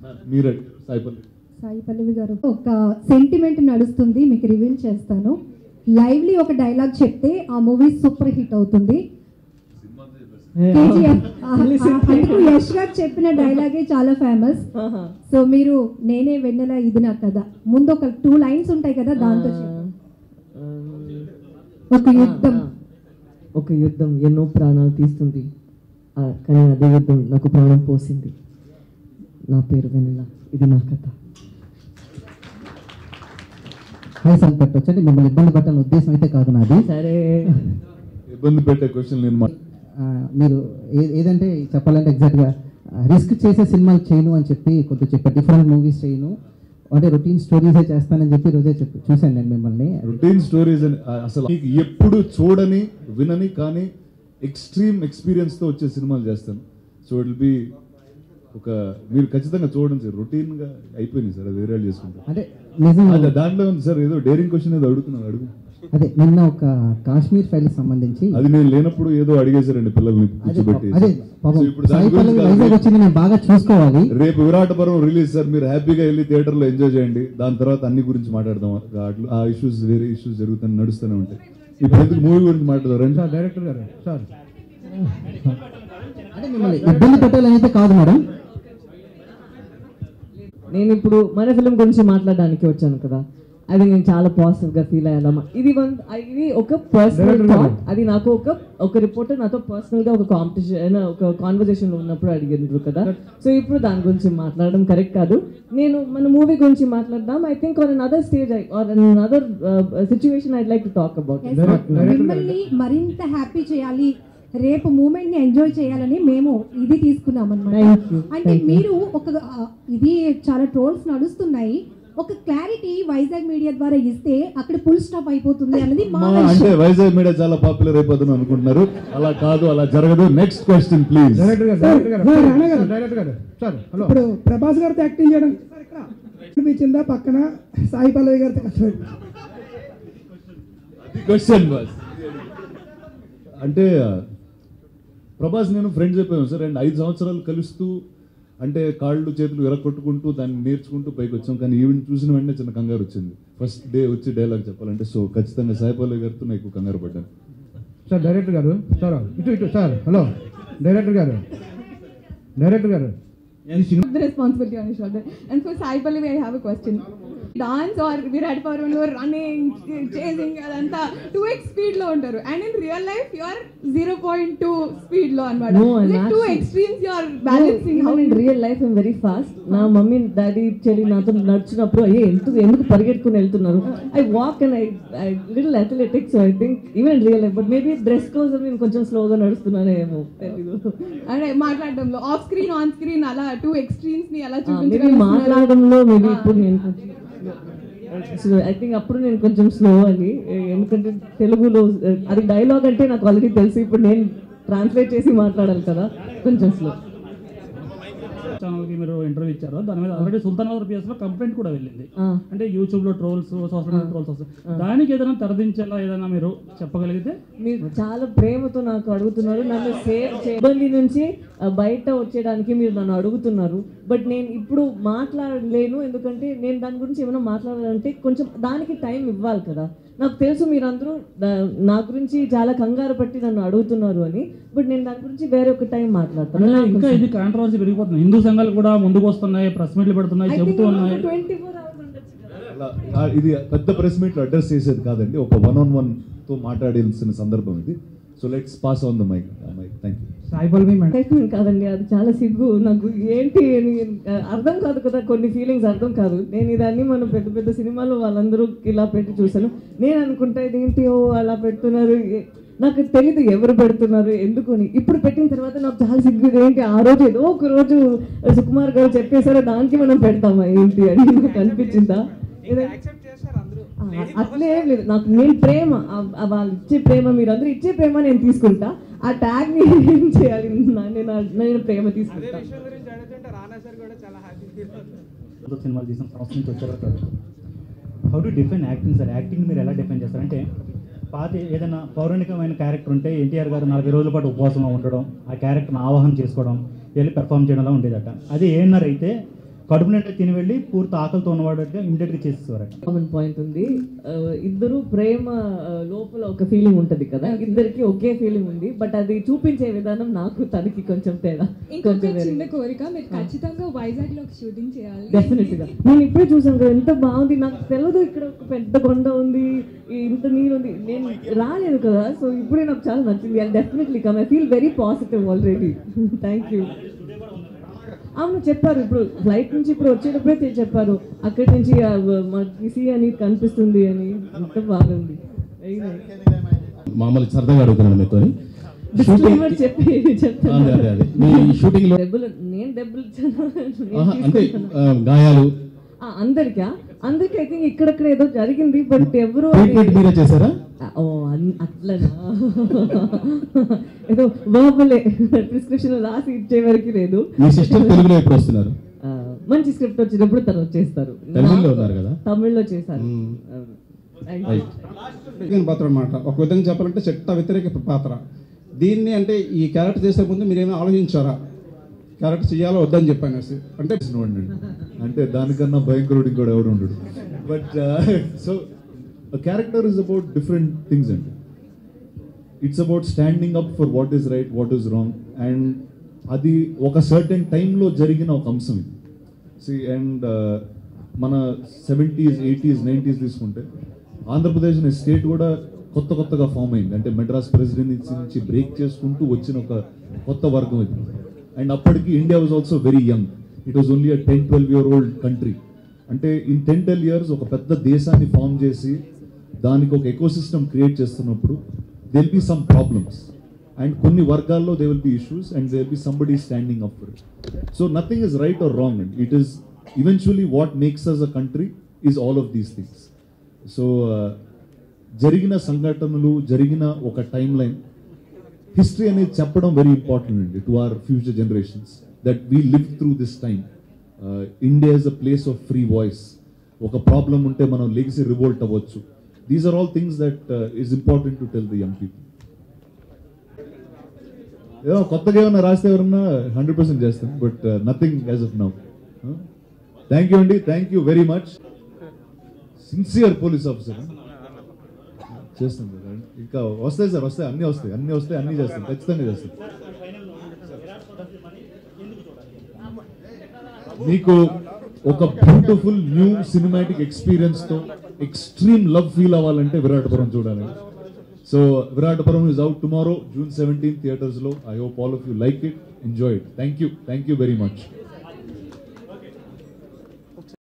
మీరే సాయిపల్లి సాయి పల్లవి గారు ఒక సెంటిమెంట్ నడుస్తుంది మీకు రివీల్ చేస్తాను లైవ్లీ ఒక డైలాగ్ చెప్తే ఆ మూవీ సూపర్ హిట్ అవుతుంది KGF. ఆ- ఆ- అందుకు యష్ గారు చెప్పిన డైలాగే చాలా ఫేమస్ సో మీరు నేనే వెన్నెల ఇది నా కథ ముందు ఒక టూ లైన్స్ ఉంటాయి కదా దాంతో చెప్పండి. ఒక యుద్ధం ఒక యుద్ధం ఎన్నో ప్రాణాలు తీస్తుంది ఆ, కానీ అదే యుద్ధం నాకు ప్రాణం పోసింది నా పేరు వెన్నెల ఇది నా కథ హై సాంగ్ పెట్టొచ్చు అంటే మిమ్మల్ని ఇబ్బంది పెట్టాలని ఉద్దేశం అయితే కాదు నాది సరే ఇబ్బంది పెట్టే క్వశ్చన్ నేను మా- ఆ, మీరు ఏ- ఏదంటే చెప్పాలంటే ఎగ్జాక్ట్గా రిస్క్ చేసే సినిమాలు చేయను అని చెప్పి కొంచెం చెప్పారు డిఫరెంట్ మూవీస్ చేయను అంటే రొటీన్ స్టోరీసే చేస్తానని చెప్పి రోజే చెప్పి చూశాను నేను మిమ్మల్ని రొటీన్ స్టోరీస్ అని ఆ, అసలు మీకు ఎప్పుడు చూడని వినని కానీ ఎక్స్ట్రీమ్ ఎక్స్పీరియన్స్ తో వచ్చే సినిమాలు చేస్తాను సో ఇట్ బి ఒక మీరు ఖచ్చితంగా చూడండి సార్ రొటీన్ గా అయిపోయింది సార్ అది వేరే వాళ్ళు చేసుకుంటారు అంటే నిజం అదే దాంట్లో ఉంది సార్ ఏదో డేరింగ్ క్వశ్చన్ ఏదో అడుగుతున్నాను అడుగు అదే నిన్న ఒక కాశ్మీర్ ఫైల్ సంబంధించి అది నేను లేనప్పుడు ఏదో అడిగేశారండి పిల్లల్ని అదే కూర్చోబెట్టి అదే పాపం సో ఇప్పుడు దాని సాయి గురించి పల్లవి కాదు. వైజాగ్ వచ్చింది నేను బాగా చూసుకోవాలి రేపు విరాటపురం రిలీజ్ సార్ మీరు హ్యాపీగా వెళ్ళి థియేటర్ లో ఎంజాయ్ చేయండి దాని తర్వాత అన్ని గురించి మాట్లాడదాం అట్లా ఆ ఇష్యూస్ వేరే ఇష్యూస్ జరుగుతాయి నడుస్తూనే ఉంటాయి ఇప్పుడు ఎందుకు మూవీ గురించి మాట్లాడదాం రండి సార్ డైరెక్టర్ గారు సార్ అంటే మిమ్మల్ని ఇబ్బంది పెట్టాలని అయితే కాదు మేడం నేను ఇప్పుడు మన ఫిలిం గురించి మాట్లాడడానికి వచ్చాను కదా అది నేను చాలా పాజిటివ్ గా ఫీల్ అయ్యాలమ్మా ఇది వన్ ఇది ఒక పర్సనల్ థాట్ అది నాకు ఒక ఒక రిపోర్టర్ నాతో పర్సనల్ గా ఒక కాంపిటీషన్ ఒక కాన్వర్సేషన్ లో ఉన్నప్పుడు అడిగినారు కదా సో ఇప్పుడు దాని గురించి మాట్లాడడం కరెక్ట్ కాదు నేను మన మూవీ గురించి మాట్లాడదాం I think on another stage or another situation I'd like to talk about Yes, మిమ్మల్ని మరింత హ్యాపీ చేయాలి రేపు మూమెంట్ ని ఎంజాయ్ చేయాలని మేము ఇది తీసుకున్నాం అనమాట Thank you, అంటే మీరు ఒక ఆ, ఇది చాలా ట్రోల్స్ నడుస్తున్నాయి ఒక క్లారిటీ వైజాగ్ మీడియా ద్వారా ఇస్తే అక్కడ ఫుల్ స్టాప్ అయిపోతుంది అన్నది మా మా విషయం. అంటే వైజాగ్ మీడియా చాలా పాపులర్ అయిపోతుంది అనుకుంటున్నారు అలా కాదు అలా జరగదు నెక్స్ట్ క్వశ్చన్ ప్లీజ్ డైరెక్టర్ గారు డైరెక్టర్ గారు సార్, డైరెక్టర్ గారు సార్ హలో ఇప్పుడు ప్రభాస్ గారితో యాక్టింగ్ చేయడం సార్ ఇక్కడ అనిపించిందా పక్కన సాయి పల్లవి గారితో కష్టం క్వశ్చన్ బస్ అంటే ప్రభాస్ నేను ఫ్రెండ్స్ అయిపోయాను సార్ అండ్ ఐదు సంవత్సరాలు కలుస్తూ అంటే కాళ్ళు చేతులు ఎరగొట్టుకుంటూ దాన్ని నేర్చుకుంటూ పైకి వచ్చాం కానీ ఈవెంట్ చూసిన వెంటనే చిన్న కంగారు వచ్చింది ఫస్ట్ డే వచ్చి డైలాగ్ చెప్పాలంటే సో ఖచ్చితంగా సాయిపల్లి గారితో నాకు కంగారు పడ్డాను సార్ డైరెక్టర్ గారు సార్ ఇటు ఇటు సార్ హలో డైరెక్టర్ గారు డైరెక్టర్ గారు the responsibility on your shoulder. And for Sai Pallavi, I have a question. Dance or Virat Pawan were running, chasing, అదంతా టూ ఎక్స్ స్పీడ్ లో ఉంటారు and in real life you are zero point two speed లో అనమాట No, I'm two actually- extremes you are balancing how in real life I'm very fast నా mummy daddy చెల్లి నాతో నడిచినప్పుడు అయ్యే ఎందుకు ఎందుకు పరిగెట్టుకుని వెళ్తున్నారు I walk and I I little athletics I think even real life but maybe dress కోసం నేను కొంచెం స్లోగా నడుస్తున్నానేమో తెలీదు అంటే మాట్లాడడంలో ఆఫ్ స్క్రీన్ ఆన్ స్క్రీన్ అలా టూ ఎక్స్ట్రీమ్స్ ని అలా మేబీ చూపించగలుగుతున్నారు మాట్లాడడంలో మేబీ ఇప్పుడు నేను కొంచెం ఐ థింక్ అప్పుడు నేను కొంచెం స్లో అని ఎందుకంటే తెలుగులో అది డైలాగ్ అంటే నాకు ఆల్రెడీ తెలుసు ఇప్పుడు నేను ట్రాన్స్లేట్ చేసి మాట్లాడాలి కదా కొంచెం స్లో ఛానల్కి మీరు ఇంటర్వ్యూ ఇచ్చారు దాని మీద ఆల్రెడీ సుల్తాన్ నగర్ పిఎస్ లో కంప్లైంట్ కూడా వెళ్ళింది ఆ. అంటే యూట్యూబ్ లో ట్రోల్స్ సోషల్ మీడియా ట్రోల్స్ వస్తాయి దానికి ఏదైనా తెరదించేలా ఏదైనా మీరు చెప్పగలిగితే మీరు చాలా ప్రేమతో నాకు అడుగుతున్నారు నన్ను సేవ్ చే ఇబ్బంది నుంచి ఆ, బయట వచ్చేయడానికి మీరు నన్ను అడుగుతున్నారు బట్ నేను ఇప్పుడు మాట్లాడలేను ఎందుకంటే నేను దాని గురించి ఏమైనా మాట్లాడాలంటే కొంచెం దానికి టైం ఇవ్వాలి కదా నాకు తెలుసు మీరందరూ దా- నా గురించి చాలా కంగారు పట్టి నన్ను అడుగుతున్నారు అని బట్ నేను దాని గురించి వేరే ఒక టైం మాట్లాడతాను అంటే ఇంకా ఇది కాంట్రవర్సీ పెరిగిపోతుంది హిందూ సంఘాలు కూడా ముందుకు వస్తున్నాయి ప్రెస్ మీట్లు పెడుతున్నాయి చెబుతూ ఉన్నాయి ట్వంటీ ఫోర్ అవర్స్ ఉండొచ్చు కదా అలా ఆ, ఇది పెద్ద ప్రెస్ మీట్ అడ్రస్ చేసేది కాదండి ఒక వన్ ఆన్ వన్ తో మాట్లాడాల్సిన సందర్భం ఇది so let's pass on the mike mike thank you Sai Pallavi madam ప్రయత్నం కాదండి అది చాలా సిగ్గు నాకు ఏంటి అని ఆ, అర్థం కాదు కదా కొన్ని ఫీలింగ్స్ అర్థం కాదు నేను ఇదాన్ని మనం పెద్ద పెద్ద సినిమాలు వాళ్ళందరూ ఇలా పెట్టి చూశాను నేను అనుకుంటా ఇదేంటి ఓ అలా పెడుతున్నారు ఏ- నాకు తెలీదు ఎవరు పెడుతున్నారు ఎందుకు అని ఇప్పుడు పెట్టిన తర్వాత నాకు చాలా సిగ్గు ఏంటి ఆ రోజు ఏదో ఒక రోజు సుకుమార్ గారు చెప్పేసారో దానికి మనం పెడతామా ఏంటి అని నాకు అనిపించిందా ఏదైనా- ఆ, అట్లే ఏం లేదు నాకు నేను ప్రేమ ఆ- ఆ వాళ్ళు ఇచ్చే ప్రేమ మీరు అందరూ ఇచ్చే ప్రేమ నేను తీసుకుంటా ఆ ట్యాగ్ ని ఏం చేయాలి నా- నేను ఆ- నేను ప్రేమ తీసుకుంటా కొత్త సినిమాలు తీసిన సంవత్సరం నుంచి వచ్చారు కదా how to define acting sir acting మీరు ఎలా డిఫైన్ చేస్తారు అంటే పాత ఏదైనా పౌరాణికమైన క్యారెక్టర్ ఉంటే ఎన్టీఆర్ గారు నలభై రోజుల పాటు ఉపవాసంలో ఉండడం ఆ క్యారెక్టర్ని ఆవాహన చేసుకోవడం వెళ్ళి పెర్ఫామ్ చేయడంలో ఉండేదట అది ఏఎన్ఆర్ అయితే కడుపు నిండా తిని వెళ్ళి పూర్తి ఆకలితో ఉన్నవాడుగా ఇమీడియట్గా చేసేవారు కామన్ పాయింట్ ఉంది ఆ, ఇద్దరు ప్రేమ ఆ, లోపల ఒక ఫీలింగ్ ఉంటది కదా ఇద్దరికి ఒకే ఫీలింగ్ ఉంది బట్ అది చూపించే విధానం నాకు తనకి కొంచెం తేడా ఇంకొక కొంచెం వేరే. చిన్న కోరిక మీరు ఖచ్చితంగా వైజాగ్ లో షూటింగ్ చేయాలి డెఫినెట్ గా నేను ఇప్పుడే చూసాను కదా ఎంత బాగుంది నాకు తెలియదు ఇక్కడ ఒక పెద్ద కొండ ఉంది ఈ ఇంత నీరు ఉంది నేను రాలేదు కదా సో ఇప్పుడే నాకు చాలా నచ్చింది and definitely come I feel very positive already thank you అవును చెప్పారు ఇప్పుడు ఫ్లైట్ నుంచి ఇప్పుడు వచ్చేటప్పుడే తె- చెప్పారు అక్కడి నుంచి ఆ వ- మాకు సీ అని కనిపిస్తుంది అని అంత బాగుంది వెరీ నైస్ మామూలు సరదాగా అడుగుతున్నాను మీతో డిస్క్లైమర్ చెప్పి చెప్తాను అదే అదే అదే మీ షూటింగ్ లో దెబ్బలు నేను దెబ్బలు ఇచ్చాను నేను ఆహా, అంటే తీసుకుంటాను. ఆ, గాయాలు ఆ, అందరికా అందరికి ఐ థింక్ ఇక్కడక్కడ ఏదో జరిగింది బట్ ఎవరు ట్రీట్మెంట్ మీరే చేశారా ఓ అన్- అట్లనా ఏదో బాబులే ప్రిస్క్రిప్షన్ రాసి ఇచ్చే వరకు లేదు మీ సిస్టర్ తెలుగులో ఎప్పుడు వస్తున్నారు ఆ, మంచి స్క్రిప్ట్ వచ్చినప్పుడు తను వచ్చేస్తారు తమిళ్లో నాకు- ఉన్నారు కదా? తమిళ్లో చేశారు Thank you. వ్యతిరేక పాత్ర అనమాట ఒక విధంగా చెప్పాలంటే చట్ట వ్యతిరేక పాత్ర దీన్ని అంటే ఈ క్యారెక్టర్ చేసే ముందు మీరేమో ఆలోచించారా క్యారెక్టర్ చేయాలో వద్దని చెప్పాను అంటే వాడిని. అంటే దానికన్నా భయంకరుడు ఇంకోటి ఎవడు ఉండడు but so character is about different things అండి it's about standing up for what is right what is wrong and అది ఒక సర్టెన్ టైంలో జరిగిన ఒక అంశం ఇది సి అండ్ మన సెవెంటీస్ ఎయిటీస్ నైంటీస్ తీసుకుంటే ఆంధ్రప్రదేశ్ అనే స్టేట్ కూడా కొత్త కొత్తగా ఫామ్ అయింది అంటే మెడ్రాస్ ప్రెసిడెన్సీ నుంచి బ్రేక్ చేసుకుంటూ వచ్చిన ఒక కొత్త వర్గం ఇది అండ్ అప్పటికి India was also very young it was only a ten twelve year old country అంటే ఇన్ టెన్ ట్వెల్వ్ ఇయర్స్ ఒక పెద్ద దేశాన్ని ఫామ్ చేసి దానికి ఒక ఎకోసిస్టమ్ క్రియేట్ చేస్తున్నప్పుడు there'll be some problems and కొన్ని వర్గాల్లో they will be issues and they will be somebody standing up for it so nothing is right or wrong and it is eventually what makes us a country is all of these things so జరిగిన సంఘటనలు జరిగిన ఒక timeline history అనేది చెప్పడం very important అండి to our future generations that we live through this time India is a place of free voice ఒక problem ఉంటే మనం లెగిసి రివోల్ట్ అవ్వచ్చు these are all things that is important to tell the young people ఏదో కొత్తగా ఏమైనా రాస్తే ఎవరన్నా హండ్రెడ్ పర్సెంట్ చేస్తాం but nothing as of now thank you అండి thank you very much sincere police officer చేస్తాం సార్ ఇంకా వస్తాయి సార్ వస్తాయి అన్నీ వస్తాయి అన్నీ వస్తాయి అన్నీ చేస్తాం ఖచ్చితంగా చేస్తాం మీకు ఒక బ్యూటిఫుల్ న్యూ సినిమాటిక్ ఎక్స్పీరియన్స్ తో ఎక్స్ట్రీమ్ లవ్ ఫీల్ అవ్వాలంటే విరాటపురం చూడాలి so Viratapuram is out tomorrow June seventeen theatres లో I hope all of you like it enjoy it thank you thank you very much